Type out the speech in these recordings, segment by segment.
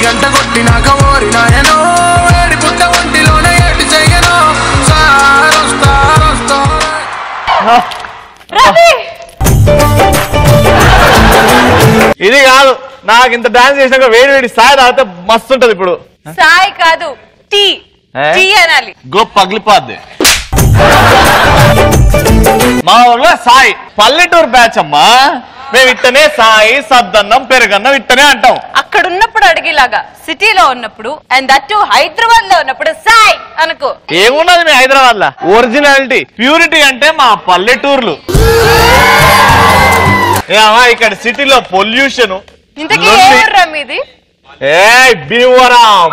గంట కొట్టినాక ఓరి నాయనో వేడి పుట్ట ఒంటిలోనే ఏటి చెయ్యను సార్ వస్తారు వస్తారు రవి ఇది కాదు నాకు ఇంత డాన్స్ చేసినాక వేడి వేడి సాయి తాగితే మస్తు ఉంటది ఇప్పుడు సాయి కాదు టీ ఏ? టీ అనాలి గొప్ప పగిలిపోద్ది మా ఊర్లో సాయి పల్లెటూరు బ్యాచ్ అమ్మా మేము ఇట్టనే సాయి సద్దన్నం పెరుగన్నం ఇట్టనే అంటాం అక్కడ ఉన్నప్పుడు అడిగేలాగా సిటీలో ఉన్నప్పుడు అండ్ దట్ హైదరాబాద్ లో ఉన్నప్పుడు సాయ్ అనుకో ఏమున్నది మీ హైదరాబాద్ లో ఒరిజినాలిటీ ప్యూరిటీ అంటే మా పల్లెటూర్లు ఏమా ఇక్కడ సిటీలో పొల్యూషన్ ఇంతకీ ఏ ఊర్రా మీది ఏ భీమవరం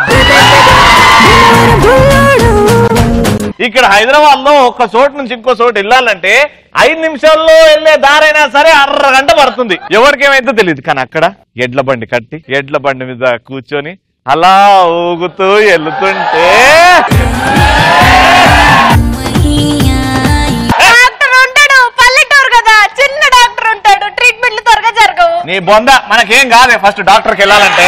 ఇక్కడ హైదరాబాద్ లో ఒక చోటు నుంచి ఇంకో చోటు వెళ్ళాలంటే ఐదు నిమిషాల్లో వెళ్ళే దారైనా సరే అర్ర గంట పడుతుంది ఎవరికేమైందో తెలియదు కానీ అక్కడ ఎడ్ల బండి కట్టి ఎడ్ల బండి మీద కూర్చొని అలా ఊగుతూ వెళ్తుంటే డాక్టర్ ఉంటాడు పల్లెటూరు కదా చిన్న డాక్టర్ ఉంటాడు ట్రీట్మెంట్లు త్వరగా జరగవు నీ బొంద మనకేం కాదే ఫస్ట్ డాక్టర్కి వెళ్ళాలంటే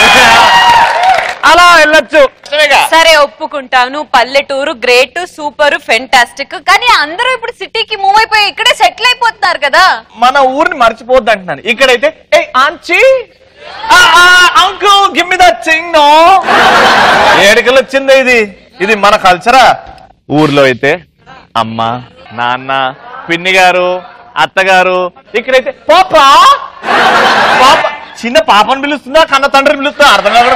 అలా వెళ్ళొచ్చు సరే ఒప్పుకుంటాను పల్లెటూరు గ్రేట్ సూపర్ ఫెంటాస్టిక్ కానీ అందరూ ఇప్పుడు సిటీకి మూవ్ అయిపోయి ఇక్కడే సెటిల్ అయిపోతున్నారు కదా మన ఊరిని మర్చిపోద్దు అంటున్నాను ఇక్కడైతే ఏ ఆంచి అంకు గిమ్మి చింగ్ నో ఏడికలు వచ్చింది ఇది ఇది మన కల్చరా ఊర్లో అయితే అమ్మ నాన్న పిన్ని గారు అత్తగారు ఇక్కడైతే పాప పాప చిన్న పాపను పిలుస్తుందా కన్న తండ్రిని పిలుస్తుందా అర్థం కాకుండా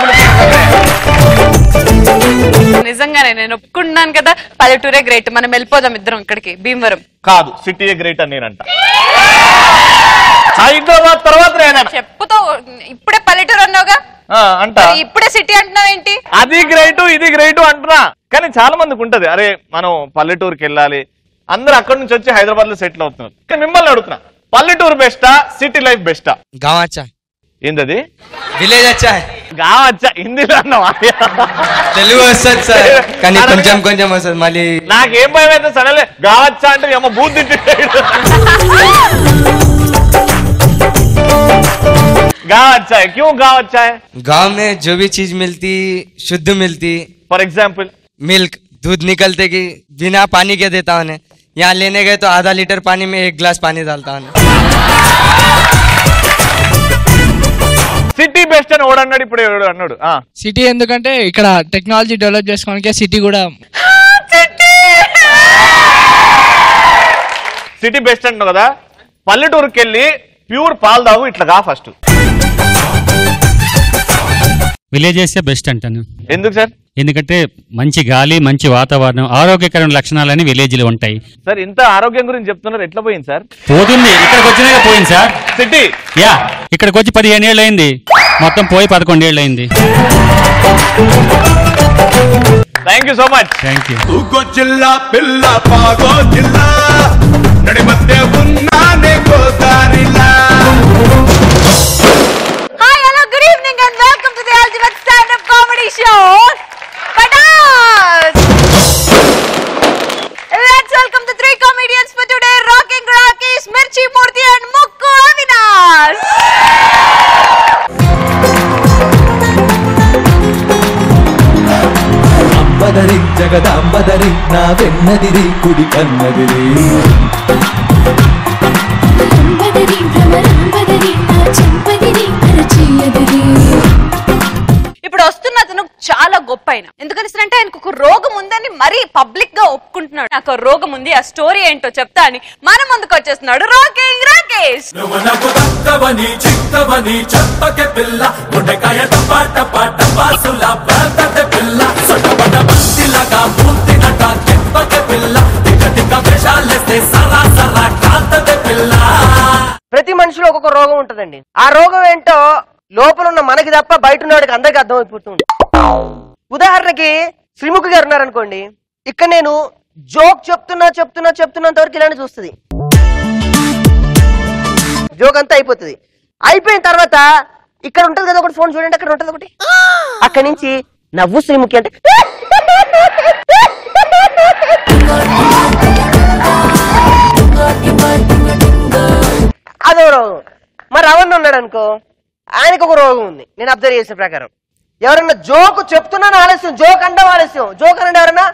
పిలుస్తుందా? నిజంగానే నేను ఒప్పుకున్నాను కదా పల్లెటూరే గ్రేట్ మనం వెళ్ళిపోదాం ఇద్దరం ఇక్కడికి భీమవరం కాదు సిటీ గ్రేట్ అని నేనంట హైదరాబాద్ తర్వాత నేనంట చెప్పుతో ఇప్పుడే పల్లెటూరు అన్నావుగా ఆ, అంట మరి ఇప్పుడే సిటీ అంటున్నావు ఏంటి అది గ్రేట్ ఇది గ్రేట్ అంటున్నా కానీ చాలా మందికి ఉంటది అరే మనం పల్లెటూరుకి వెళ్ళాలి అందరూ అక్కడి నుంచి వచ్చి హైదరాబాద్ లో సెటిల్ అవుతున్నారు కానీ మిమ్మల్ని అడుగుతున్నా పల్లెటూరు బెస్టా సిటీ లైఫ్ బెస్టా गाँव अच्छा ఏందది విలేజ్ अच्छा है గావచ్చా హిందీలో అన్నావా తెలుగు వస్తుంది సార్ కానీ కొంచెం కొంచెం వస్తుంది మళ్ళీ నాకేం భయం అయితే సడలే గావచ్చా అంటే అమ్మ బూత్ తిట్టాడు గావచ్చా క్యూ గావచ్చా गांव में जो भी चीज मिलती शुद्ध मिलती ఫర్ ఎగ్జాంపుల్ मिल्क दूध निकलते कि बिना पानी के देता उन्हें यहाँ लेने गए तो आधा लीटर पानी में एक गिलास पानी डालता उन्हें సిటీ బెస్ట్ అని ఓడు అన్నాడు ఇప్పుడు ఎవడు అన్నాడు ఆ. సిటీ ఎందుకంటే ఇక్కడ టెక్నాలజీ డెవలప్ చేసుకోవడానికి సిటీ కూడా సిటీ బెస్ట్ అంటున్నావు కదా పల్లెటూరుకి వెళ్ళి ప్యూర్ పాలు తాగు ఇట్లా గా ఫస్ట్ విలేజెస్ బెస్ట్ అంటాను ఎందుకు సార్ ఎందుకంటే మంచి గాలి మంచి వాతావరణం ఆరోగ్యకరమైన లక్షణాలని విలేజ్లో ఉంటాయి సార్ ఇంత ఆరోగ్యం గురించి చెప్తున్నారు ఎట్లా పోయింది సార్ పోతుంది ఇక్కడికి వచ్చినాక పోయింది సార్ సిటీ యా ఇక్కడికి వచ్చి పదిహేను ఏళ్ళు అయింది మొత్తం పోయి పదకొండు ఏళ్ళు అయింది thank you so much thank you తూగో జిల్లా పిల్ల పాగో జిల్లా నడి మధ్య ఉన్నానే గోదారిలా hi hello good evening and welcome to the ultimate stand up comedy show Patas let's welcome the three comedians for today rocking Rakesh Mirchi Murthy and ముక్కు అవినాష్ అంబదరి జగదాంబదరి నా వెన్నదిరి కుడి కన్నదిరి అంబదరి భ్రమరాంబదరి నా చెంపదిరి అరచేయదిరి ఇప్పుడు వస్తున్న అతను చాలా గొప్ప ఆయన ఎందుకని అంటే ఆయనకు ఒక రోగం ఉందని మరీ పబ్లిక్ గా ఒప్పుకుంటున్నాడు నాకు ఒక రోగం ఉంది ఆ స్టోరీ ఏంటో చెప్తా అని మన ముందుకు వచ్చేస్తున్నాడు రాకింగ్ రాకేష్ నువ్వు నాకు దక్కవని చిక్కవని చెప్పకే పిల్ల గుండెకాయ టపా టపా టపాసుల పడతతే పిల్ల సొట్టబడ్డ బంతిలాగా మూర్తినట చెప్పకే పిల్ల టిక టిక విషాలేస్తే సరా సరా కాంతతే పిల్ల ప్రతి మనిషిలో ఒక్కొక్క రోగం ఉంటదండి ఆ రోగం ఏంటో లోపల ఉన్న మనకి తప్ప బయట ఉన్నవాడికి అందరికి అర్థమైపోతుంది ఉదాహరణకి శ్రీముఖి గారు ఉన్నారనుకోండి ఇక్కడ నేను జోక్ చెప్తున్నా చెప్తున్నా చెప్తున్నంత వరకు ఇలానే చూస్తుంది జోక్ అంతా అయిపోతుంది అయిపోయిన తర్వాత ఇక్కడ ఉంటది కదా ఒకటి ఫోన్ చూడండి అక్కడ ఉంటది ఒకటి అక్కడి నుంచి నవ్వు శ్రీముఖి అంటే అదో రోగం మరి అవన్నీ ఉన్నాడు అనుకో ఆయనకు ఒక రోగం ఉంది నేను అబ్జర్వ్ చేసిన ప్రకారం ఎవరన్నా జోక్ చెప్తున్నాను ఆలస్యం జోక్ అంటే ఆలస్యం జోక్ అనండి ఎవరన్నా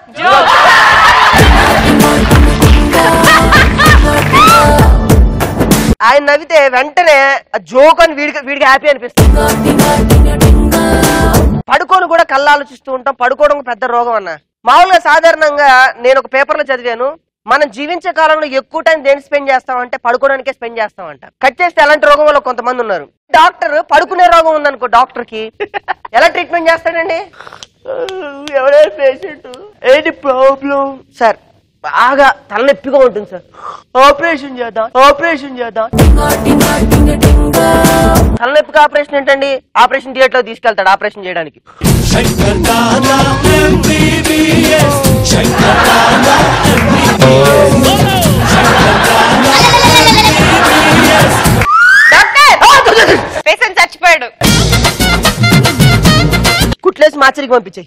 ఆయన నవ్వితే వెంటనే ఆ జోక్ అని వీడికి వీడికి హ్యాపీ అనిపిస్తుంది పడుకోని కూడా కళ్ళు ఆలోచిస్తూ ఉంటాం పడుకోవడం పెద్ద రోగం అన్న మామూలుగా సాధారణంగా నేను ఒక పేపర్లో చదివాను మనం జీవించే కాలంలో ఎక్కువ టైం దేని స్పెండ్ చేస్తామంటే పడుకోవడానికే స్పెండ్ చేస్తామంట కట్ చేస్తే అలాంటి రోగం వల్ల కొంతమంది ఉన్నారు డాక్టర్ పడుకునే రోగం ఉందనుకో డాక్టర్ కి ఎలా ట్రీట్మెంట్ చేస్తాడండి ఎవరే పేషెంట్ ఏంటి ప్రాబ్లం సార్ బాగా తలనొప్పిగా ఉంటుంది సార్ ఆపరేషన్ చేద్దాం ఆపరేషన్ చేద్దాం తలనొప్పికి ఆపరేషన్ ఏంటండి ఆపరేషన్ థియేటర్ లో తీసుకెళ్తాడు ఆపరేషన్ చేయడానికి శంకర్ దాదా MBBS శంకర్ దాదా పేషెంట్ చచ్చిపోయాడు కుట్లేసి మాచరికి పంపించాయి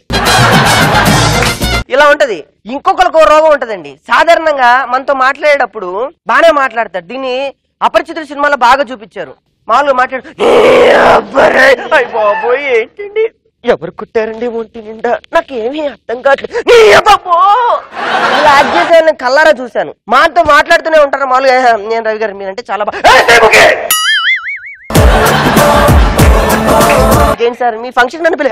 ఇలా ఉంటది ఇంకొకరికి ఓ రోగం ఉంటదండి సాధారణంగా మనతో మాట్లాడేటప్పుడు బానే మాట్లాడతారు దీన్ని అపరిచితుల సినిమాలో బాగా చూపించారు మామూలుగా మాట్లాడు "ఏ అబ్బరే, అయ్ బాబోయ్ ఏంటండి ఎవరు కుట్టారండి ఒంటి నిండా నాకేమీ అర్థం కావట్లేదు నీ అబ్బబ్బో!" ఇలా యాక్ట్ చేసే వాళ్ళని కల్లారా చూశాను మాతో మాట్లాడుతూనే ఉంటారు మామూలుగా "ఏ, నేను రవి గారు మీరంటే చాలా బాగా ఏంటి సార్ మీ ఫంక్షన్ నన్ను పిలి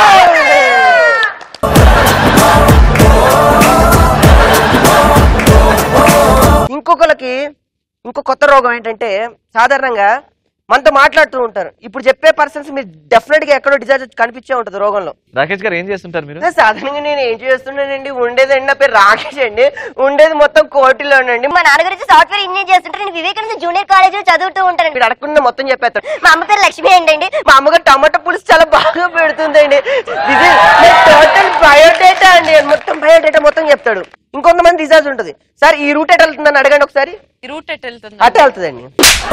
ఇంకొకరికి ఇంకో కొత్త రోగం ఏంటంటే సాధారణంగా మనతో మాట్లాడుతూ ఉంటారు ఇప్పుడు చెప్పే పర్సన్స్ మీరు డెఫినెట్ గా ఎక్కడో డిజార్జ్ కనిపించే ఉంటుంది రోగంలో రాకేష్ గారు ఏం చేస్తుంటారు మీరు సాధారణంగా నేను ఏం చేస్తున్నానండి ఉండేదండి నా పేరు రాకేష్ అండి ఉండేది మొత్తం కోటిలోనండి మా నాన్న గురించి సాఫ్ట్వేర్ ఇంజనీర్ చేస్తుంటారు నేను వివేకానంద జూనియర్ కాలేజ్ లో చదువుతూ ఉంటాను మీరు అడగకుండా మొత్తం చెప్పేస్తాడు మా అమ్మ పేరు లక్ష్మి అండి మా అమ్మగారు టమాటా పులుసు చాలా బాగా పెడుతుందండి టోటల్ బయోడేటా అండి మొత్తం బయోడేటా మొత్తం చెప్తాడు ఇంకొంతమంది రిజార్జ్ ఉంటుంది సార్ ఈ రూట్ ఎట్ వెళ్తుందని అడగండి ఒకసారి ఈ రూట్ ఎట్ వెళ్తుంది అటే వెళ్తుందండి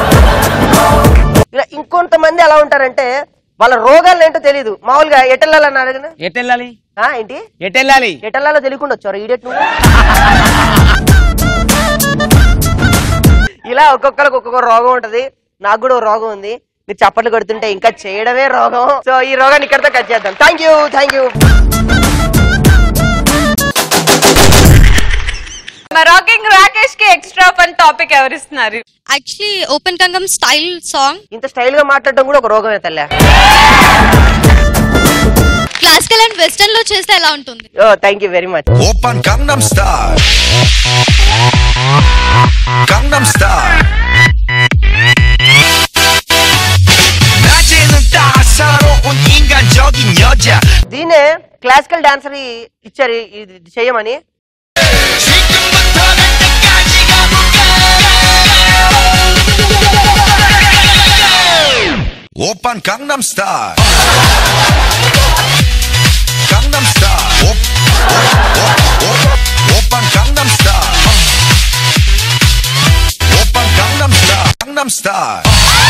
ఇలా ఇంకొంతమంది ఎలా ఉంటారంటే వాళ్ళ రోగాలు ఏంటో తెలియదు మామూలుగా ఎటెళ్ళాలని అడగను ఎటెళ్ళాలి ఆ, ఏంటి ఎటెళ్ళాలి ఎటెళ్ళాలో తెలియకుండా వచ్చారు ఈడెట్ నువ్వు ఇలా ఒక్కొక్కరికి ఒక్కొక్క రోగం ఉంటది నాకు కూడా ఓ రోగం ఉంది మీరు చప్పట్లు కొడుతుంటే ఇంకా చేయడమే రోగం సో ఈ రోగాన్ని ఇక్కడితో కట్ చేద్దాం thank you thank you rocking Rakesh కి ఎక్స్ట్రా ఫన్ టాపిక్ ఎవరిస్తున్నారు యాక్చువల్లీ ఓపెన్ కంగం స్టైల్ సాంగ్ ఇంత స్టైల్ గా మాట్లాడడం కూడా ఒక రోగమే తల్లి క్లాసికల్ అండ్ వెస్టర్న్ లో చేస్తే ఎలా ఉంటుంది ఓ థ్యాంక్ యూ వెరీ మచ్ 오빤 강남스타일 강남스타일 낮에는 따사로운 인간적인 여자 దీనే క్లాసికల్ డాన్సర్ ఇచ్చారు ఇది చేయమని 오빤 강남스타일 강남스타일 오, 오, 오, 오, 오빤 강남스타일 오빤 강남스타일 강남스타일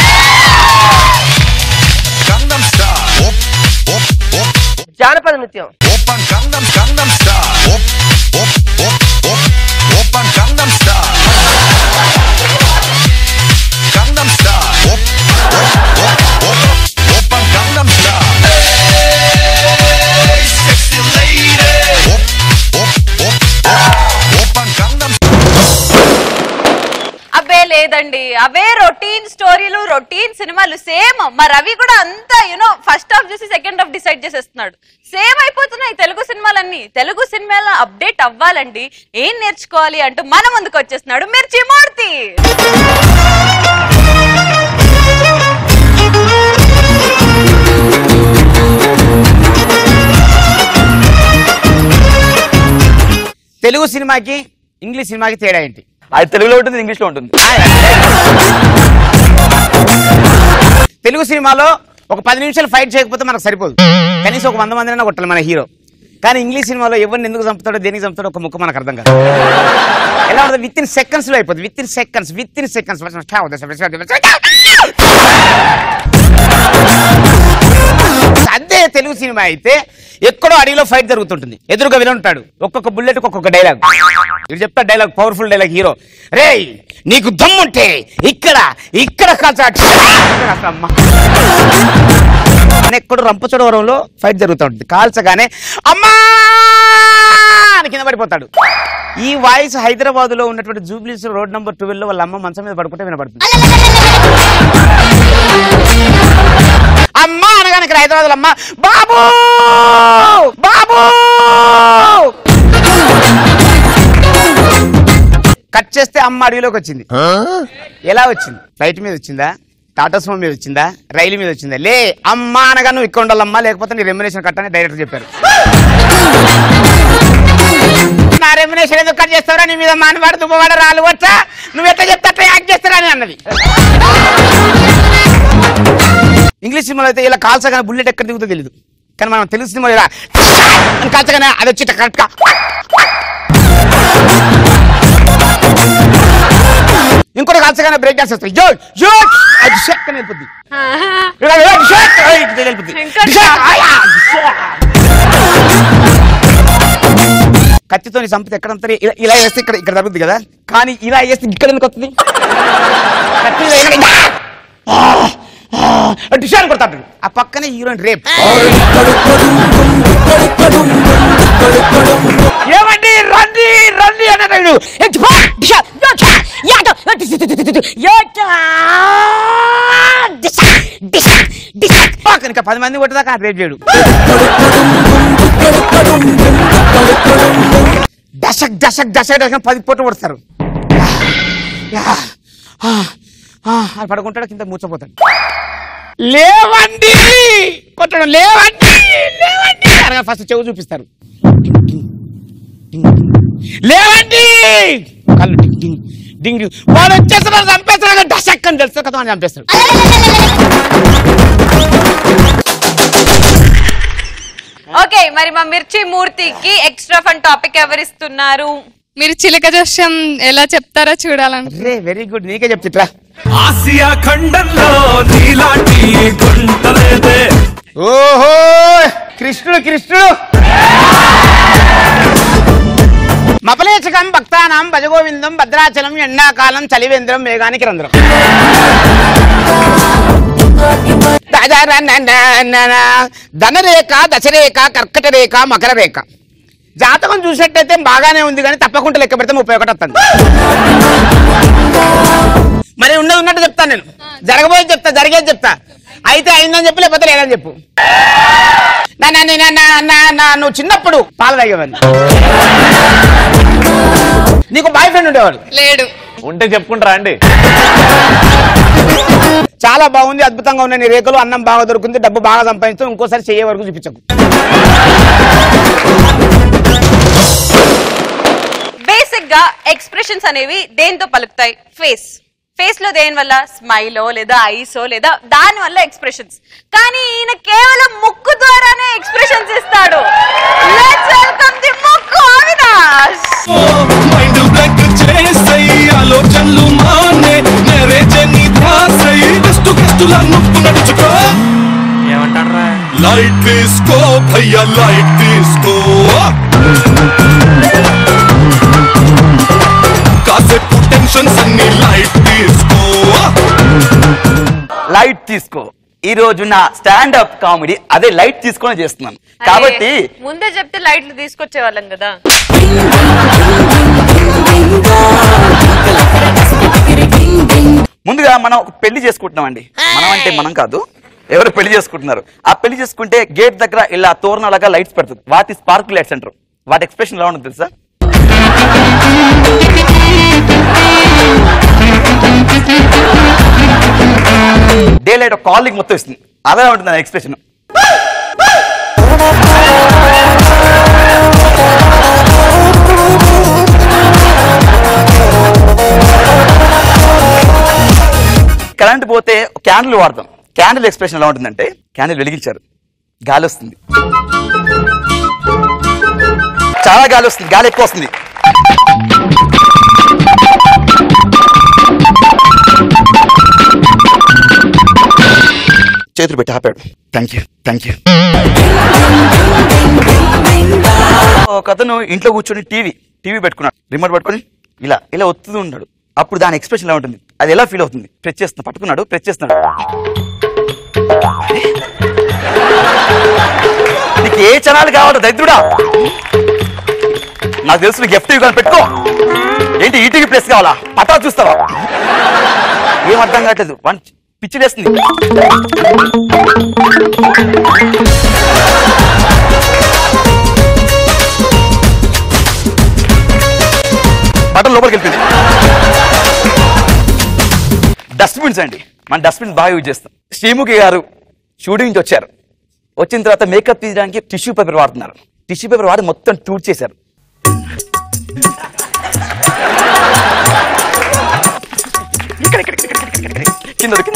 강남스타일 오, 오, 오, జానపద నృత్యం 오빤 강남 강남스타일 오, 오, 오, 오, 오빤 강남스타일 강남스타일 오, 오, 오, 오, 오빤 강남스타일 에이 섹시 레이디 오, 오, 오, 오, 오빤 강남 అబ్బే లేదండి అవే రొటీన్ స్టోరీలు రొటీన్ సినిమాలు సేమ్ మా రవి కూడా అంతా యూనో ఫస్ట్ హాఫ్ చూసి సెకండ్ హాఫ్ డిసైడ్ చేసేస్తున్నాడు సేమ్ అయిపోతున్నాయి తెలుగు సినిమాలన్నీ తెలుగు సినిమాల అప్డేట్ అవ్వాలండి ఏం నేర్చుకోవాలి అంటూ మన ముందుకు వచ్చేస్తున్నాడు మిర్చి మూర్తి తెలుగు సినిమాకి ఇంగ్లీష్ సినిమాకి తేడా ఏంటి అది తెలుగులో ఉంటుంది ఇంగ్లీష్ లో ఉంటుంది తెలుగు సినిమాలో ఒక పది నిమిషాలు ఫైట్ చేయకపోతే మనకు సరిపోదు కనీసం ఒక వంద మందినైనా కొట్టాలి మన హీరో కానీ ఇంగ్లీష్ సినిమాలో ఎవరిని ఎందుకు చంపుతాడో దేనికి చంపుతాడో ఒక ముక్క మనకు అర్థం కాదు ఎలా ఉంటుంది విత్ ఇన్ సెకండ్స్ లో అయిపోతుంది within seconds within seconds అదే తెలుగు సినిమా అయితే ఎక్కడో అడవిలో ఫైట్ జరుగుతుంటుంది ఎదురుగా విలన్ ఉంటాడు ఒక్కొక్క బుల్లెట్ ఒక్కొక్క డైలాగ్ ఇది చెప్తా డైలాగ్ పవర్ఫుల్ డైలాగ్ హీరో రేయ్ నీకు దమ్ముంటే ఇక్కడ ఇక్కడ కాల్చాడు అమ్మ అని ఎక్కడో రంపచోడవరంలో ఫైట్ జరుగుతూ ఉంటుంది కాల్చగానే అమ్మా అని కింద పడిపోతాడు ఈ వాయిస్ హైదరాబాద్ లో ఉన్నటువంటి జూబ్లీస్ రోడ్ నెంబర్ ట్వెల్వ్ లో వాళ్ళ అమ్మ మంచం మీద పడుకుంటే వినపడుతుంది అమ్మ అనగానే ఇక్కడ హైదరాబాద్ లో అమ్మ బాబు బాబు కట్ చేస్తే అమ్మ అడవిలోకి వచ్చింది ఎలా వచ్చింది ఫ్లైట్ మీద వచ్చిందా టాటా సుమో మీద వచ్చిందా రైలు మీద వచ్చిందా లే అమ్మ అనగా నువ్వు ఇక్కడ ఉండాలమ్మా లేకపోతే నీ రెమ్యునేషన్ కట్ అని డైరెక్టర్ చెప్పారు నా రెమ్యునేషన్ ఎందుకు కట్ చేస్తావురా నీ మీద మానవాడు దుబ్బవాడ రాలు వచ్చా నువ్వు ఎట్లా చెప్తే అట్లా యాక్ట్ చేస్తారా అని అన్నది ఇంగ్లీష్ సినిమాలో అయితే ఇలా కాల్చగానే బుల్లెట్ ఎక్కడ దిగుతో తెలియదు కానీ మనం తెలుగు సినిమాలో ఇలా అని కాల్చగానే అది వచ్చి కరెక్ట్గా ఇంకోటి కాల్చగానే బ్రేక్ డాన్స్ వస్తాయి జో జో అది షక్ అని వెళ్ళిపోద్ది ఇలా ఇలా షక్, ఐ, ఇది వెళ్ళిపోద్ది. షక్, ఆయా, షక్. కత్తితో చంపితే ఎక్కడంతా ఇలా ఇలా వేస్తే ఇక్కడ ఇక్కడ తగ్గుద్ది కదా కానీ ఇలా వేస్తే ఇక్కడ ఎందుకు వస్తుంది కత్తి ఇలా ఇక్కడ- ఆ, ఆ, ఆ, డిషాన్ కొడతాడు ఆ పక్కనే హీరోయిన్ రేప్ ఏమండి రండి రండి అన్నాడు ఇంకా పది మంది కొట్టదాకా రేప్ చేయడు దశక్ దశక్ దశక్ దశక్ పది పొట్టు కొడతారు యా, ఆ, ఆ, అని పడుకుంటాడు కింద మూర్చపోతాడు లేవండి కొట్టడం లేవండి లేవండి అనగా ఫస్ట్ చెవు చూపిస్తారు లేవండి కళ్ళు డింగ్ డింగ్ డింగ్ డింగ్. వాడు వచ్చేస్తున్నారు చంపేస్తున్నారు డసక్ అని తెలుస్తారు కదా అని చంపేస్తాడు ఓకే మరి మా మిర్చి మూర్తికి ఎక్స్ట్రా ఫన్ టాపిక్ ఎవరిస్తున్నారు మీరు చిలక జోస్యం ఎలా చెప్తారో చూడాలని రే వెరీ గుడ్ నీకే చెప్తిట్రా ఆసియా ఖండంలో నీలాంటి గుంటలేదే ఓహో కృష్ణుడు కృష్ణుడు మపలేచకం భక్తానాం భజగోవిందం భద్రాచలం ఎండాకాలం చలివేంద్రం మేఘానికి రంధ్రం ధనరేఖ దశరేఖ కర్కట రేఖ మకర రేఖ జాతకం చూసినట్టయితే బాగానే ఉంది కానీ తప్పకుండా లెక్క పెడితే ముప్పై ఒకటి వస్తుంది మరి ఉన్నది ఉన్నట్టు చెప్తాను నేను జరగబోయేది చెప్తా జరిగేది చెప్తా అయితే అయిందని చెప్పు లేకపోతే లేదని చెప్పు నా నా నా నా నా నా నువ్వు చిన్నప్పుడు పాలు తాగేవాడిని నీకు బాయ్ ఫ్రెండ్ ఉండేవాడు లేడు ఉంటే చెప్పుకుంటారా అండి చాలా బాగుంది అద్భుతంగా ఉన్నాయి నీ రేఖలు అన్నం బాగా దొరుకుతుంది డబ్బు బాగా సంపాదిస్తాం ఇంకోసారి చెయ్యే వరకు చూపించకు బేసిక్ గా ఎక్స్ప్రెషన్స్ అనేవి దేంతో పలుకుతాయి ఫేస్ ఫేస్ లో దేని వల్ల స్మైలో లేదా ఐసో లేదా దాని వల్ల ఎక్స్ప్రెషన్స్ కానీ ఈయన కేవలం ముక్కు ద్వారానే ఎక్స్ప్రెషన్స్ ఇస్తాడు లెట్స్ వెల్కమ్ ది ముక్కు అవినాష్ మైండ్ బ్లాక్ చేసై ఆలోచనలు మానే నెరేజే నీ ధ్యాసై కష్టు కష్టుల నొప్పు నడుచుకో ఏమంటారా లైట్ తీసుకో భయ్యా లైట్ తీసుకో కాసేపు టెన్షన్స్ అన్ని లైట్ తీసుకో లైట్ తీసుకో ఈ రోజు నా స్టాండప్ కామెడీ అదే లైట్ తీసుకొని చేస్తున్నాను కాబట్టి అరే, ముందే చెప్తే లైట్లు తీసుకొచ్చే వాళ్ళం కదా ముందుగా మనం ఒక పెళ్లి చేసుకుంటున్నామండి మనం అంటే మనం కాదు ఎవరు పెళ్లి చేసుకుంటున్నారు ఆ పెళ్లి చేసుకుంటే గేట్ దగ్గర ఇలా తోరణాలుగా లైట్స్ పెడుతుంది వాటి స్పార్క్ లైట్స్ అంటారు వాటి ఎక్స్ప్రెషన్ ఎలా ఉంటుంది తెలుసా డే లైట్ ఒక కాలింగ్ మొత్తం ఇస్తుంది అలా ఉంటుంది ఎక్స్ప్రెషన్ కరెంట్ పోతే క్యాండిల్ వాడతాం క్యాండిల్ ఎక్స్ప్రెషన్ ఎలా ఉంటుందంటే క్యాండిల్ వెలిగించారు గాలి వస్తుంది చాలా గాలి వస్తుంది గాలి ఎక్కువ వస్తుంది చేతులు పెట్టి ఆపాడు థ్యాంక్ యూ థ్యాంక్ యూ ఒక అతను ఇంట్లో కూర్చొని టీవీ టీవీ పెట్టుకున్నాడు రిమోట్ పట్టుకొని ఇలా ఇలా ఒత్తుతూ ఉన్నాడు అప్పుడు దాని ఎక్స్ప్రెషన్ ఎలా ఉంటుంది అది ఎలా ఫీల్ అవుతుంది ప్రెస్ చేస్తున్నా పట్టుకున్నాడు ప్రెస్ చేస్తున్నాడు నీకు ఏ ఛానల్ కావాలి దరిద్రుడా నాకు తెలుసు నీకు ఎఫ్టీవీ కానీ పెట్టుకో ఏంటి ఈటీవీ ప్లస్ కావాలా పటా చూస్తావా ఏం అర్థం కావట్లేదు వన్ పిచ్చి వేస్తుంది బట్టలు లోపలికి వెళ్ళింది డస్ట్బిన్స్ అండి మన డస్ట్బిన్స్ బాగా యూజ్ చేస్తాం శ్రీముఖి గారు షూటింగ్ నుంచి వచ్చారు వచ్చిన తర్వాత మేకప్ తీయడానికి టిష్యూ పేపర్ వాడుతున్నారు టిష్యూ పేపర్ వాడి మొత్తం టూట్ చేశారు ఇక్కడ, ఇక్కడ, ఇక్కడ, ఇక్కడ, ఇక్కడ, ఇక్కడ. కింద కింద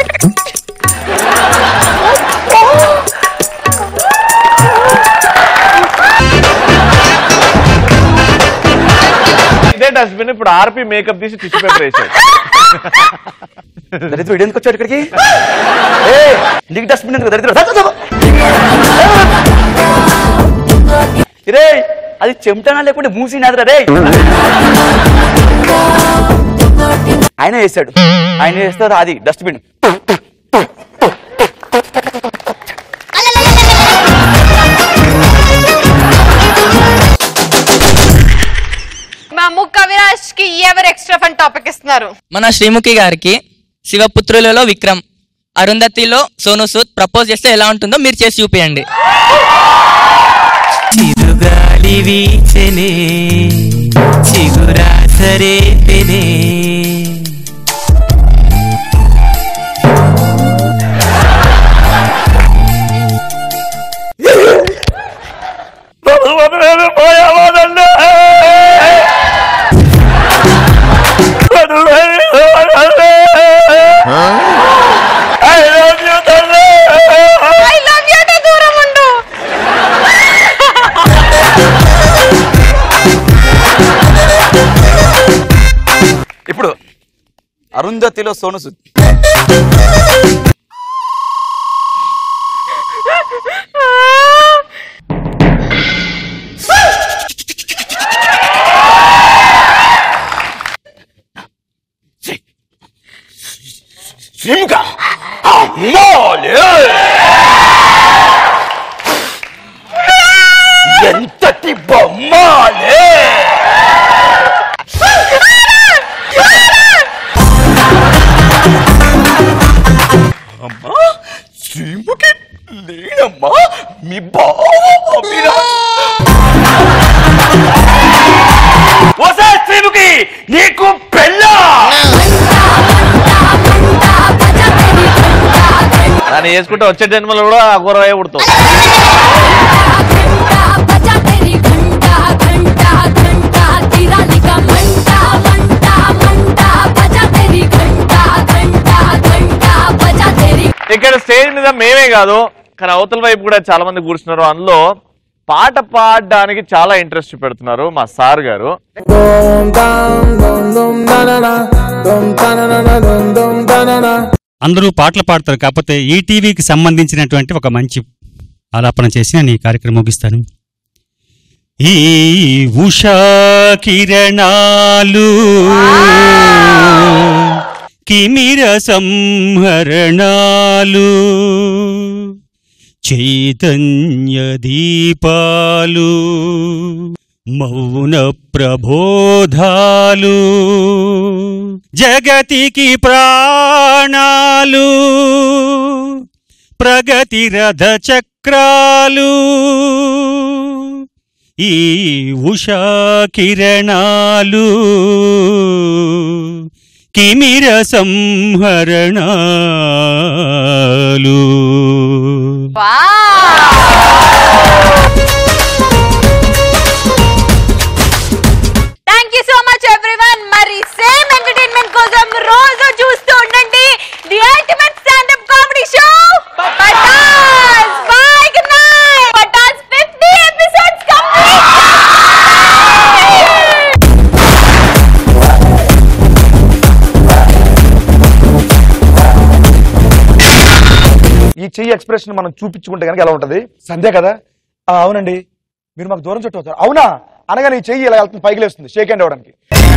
ఇదే డస్ట్బిన్ ఇప్పుడు ఆర్పి మేకప్ తీసి టిష్యూ పేపర్ వేసాడు దరిద్రుడు ఎందుకు వచ్చాడు ఇక్కడికి ఏ నీకు డస్ట్బిన్ ఎందుకు దరిద్రుడు రా, రా, రా. రే అది చెమటనా లేకుంటే మూసి నాదిరా రే ఆయన వేసాడు ఆయన వేస్తారు అది డస్ట్బిన్ మా ముక్క అవినాష్ కి ఎవరు ఎక్స్ట్రా ఫన్ టాపిక్ ఇస్తున్నారు మన శ్రీముఖి గారికి శివపుత్రులలో విక్రమ్ అరుంధతిలో సోను సూద్ ప్రపోజ్ చేస్తే ఎలా ఉంటుందో మీరు చేసి చూపియండి చిరుగాలి వీచెనే చిగురాసరే పెనే ఐ లవ్ యూ అంటే దూరం ఉండు ఇప్పుడు అరుంధతిలో సోను సూద్ శ్రీముఖ అమ్మాలే ఎంతటి బొమ్మాలే అమ్మా శ్రీముఖి లేనమ్మా మీ బావ అవినాష్ వసే శ్రీముఖి నీకు పెళ్ళా దాన్ని వేసుకుంటే వచ్చే జన్మలో కూడా అఘోరయ్య పుడతావు ఇక్కడ స్టేజ్ మీద మేమే కాదు కానీ అవతల వైపు కూడా చాలా మంది కూర్చున్నారు అందులో పాట పాడడానికి చాలా ఇంట్రెస్ట్ పెడుతున్నారు మా సార్ గారు అందరూ పాటలు పాడతారు కాకపోతే ఈ టీవీకి సంబంధించినటువంటి ఒక మంచి ఆలాపన చేసి నేను ఈ కార్యక్రమం ముగిస్తాను ఈ ఉషా కిరణాలు కిమిర సంహరణాలు చైతన్య దీపాలు మౌన ప్రబోధాలు జగతికి ప్రాణాలు ప్రగతి రథ చక్రాలు ఈ ఉషా కిరణాలు కిమిర సంహరణాలు thank you so much everyone మరి సేమ్ ఎంటర్టైన్మెంట్ కోసం రోజు చూస్తూ ఉండండి the ultimate stand up comedy show Patas bye good night Patas 50 episodes చెయ్యి ఎక్స్ప్రెషన్ మనం చూపించుకుంటే కనుక ఎలా ఉంటది సంధ్య కదా ఆ, అవునండి మీరు మాకు దూరం చుట్టూ అవుతారు అవునా అనగా నీ చెయ్యి ఇలా వెళ్తుంది పైకి లేస్తుంది షేక్ హ్యాండ్ అవ్వడానికి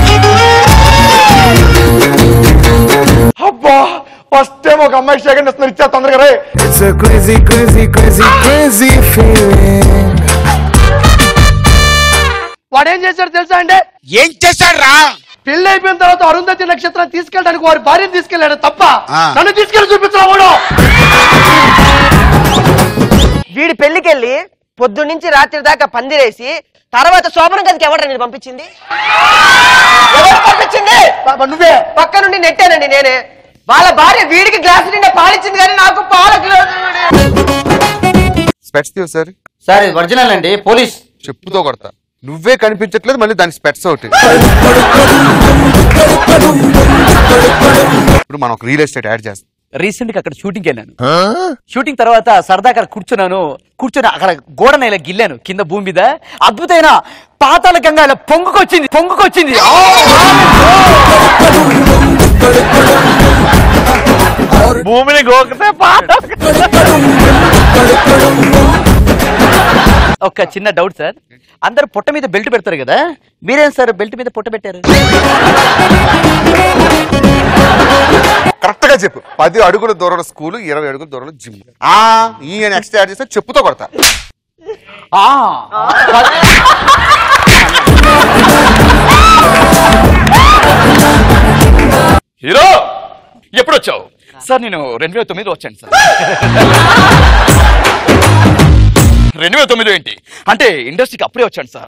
అబ్బా ఫస్ట్ టైం ఒక అమ్మాయి షేక్ హ్యాండ్ ఇస్తున్నారు ఇచ్చా తొందరగా రే It's a crazy, crazy, crazy, crazy feeling. వాడు ఏం చేశాడు తెలుసా అంటే ఏం చేశాడు రా పెళ్లి అయిపోయిన తర్వాత అరుంధతి నక్షత్రం తీసుకెళ్ళడానికి వారి భార్యను తీసుకెళ్ళాడు తప్ప ఆ. నన్ను తీసుకెళ్ళి చూపించరా వాడు వీడి పెళ్లికెళ్ళి పొద్దున్న నుంచి రాత్రి దాకా పందిరేసి తర్వాత శోభన గదికి ఎవరు నేను పంపించింది ఎవరు పంపించింది నువ్వే పక్క నుండి నెట్టానండి నేనే వాళ్ళ భార్య వీడికి గ్లాస్ నిండా పాలిచ్చింది కానీ నాకు పాలకలేదు స్పెట్స్ తీవు సార్ సార్ ఇది ఒరిజినల్ అండి పోలీస్ చెప్పుతో కొడతా నువ్వే కనిపించట్లేదు మళ్ళీ దాని స్పెట్స్ ఒకటి ఇప్పుడు మనం ఒక రియల్ ఎస్టేట్ యాడ్ చేస్తాం రీసెంట్ గా అక్కడ షూటింగ్ వెళ్ళాను షూటింగ్ తర్వాత సరదా అక్కడ కూర్చున్నాను కూర్చొని అక్కడ గోడన ఇలా గిల్లాను కింద భూమి మీద అద్భుతమైన పాతాల గంగా ఇలా పొంగుకొచ్చింది పొంగుకొచ్చింది ఆ! భూమిని గోకితే పాట ఒక చిన్న డౌట్ సార్ అందరు పొట్ట మీద బెల్ట్ పెడతారు కదా మీరేం సార్ బెల్ట్ మీద పొట్ట పెట్టారు కరెక్ట్ గా చెప్పు పది అడుగుల దూరంలో స్కూల్ ఇరవై అడుగుల దూరంలో జిమ్ ఆ ఈ నెక్స్ట్ యాడ్ చేస్తే చెప్పుతో కొడతా ఆ హీరో ఎప్పుడు వచ్చావు సార్ నేను రెండు వేల తొమ్మిది వచ్చాను సార్ రెండు వేల తొమ్మిది ఏంటి అంటే ఇండస్ట్రీకి అప్పుడే వచ్చాను సార్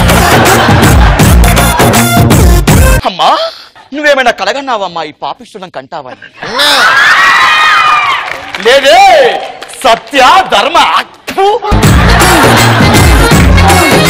అమ్మా నువ్వేమైనా కలగన్నావమ్మా ఈ పాపిష్టం కంటావా అని? లేదే సత్య ధర్మ అప్పు.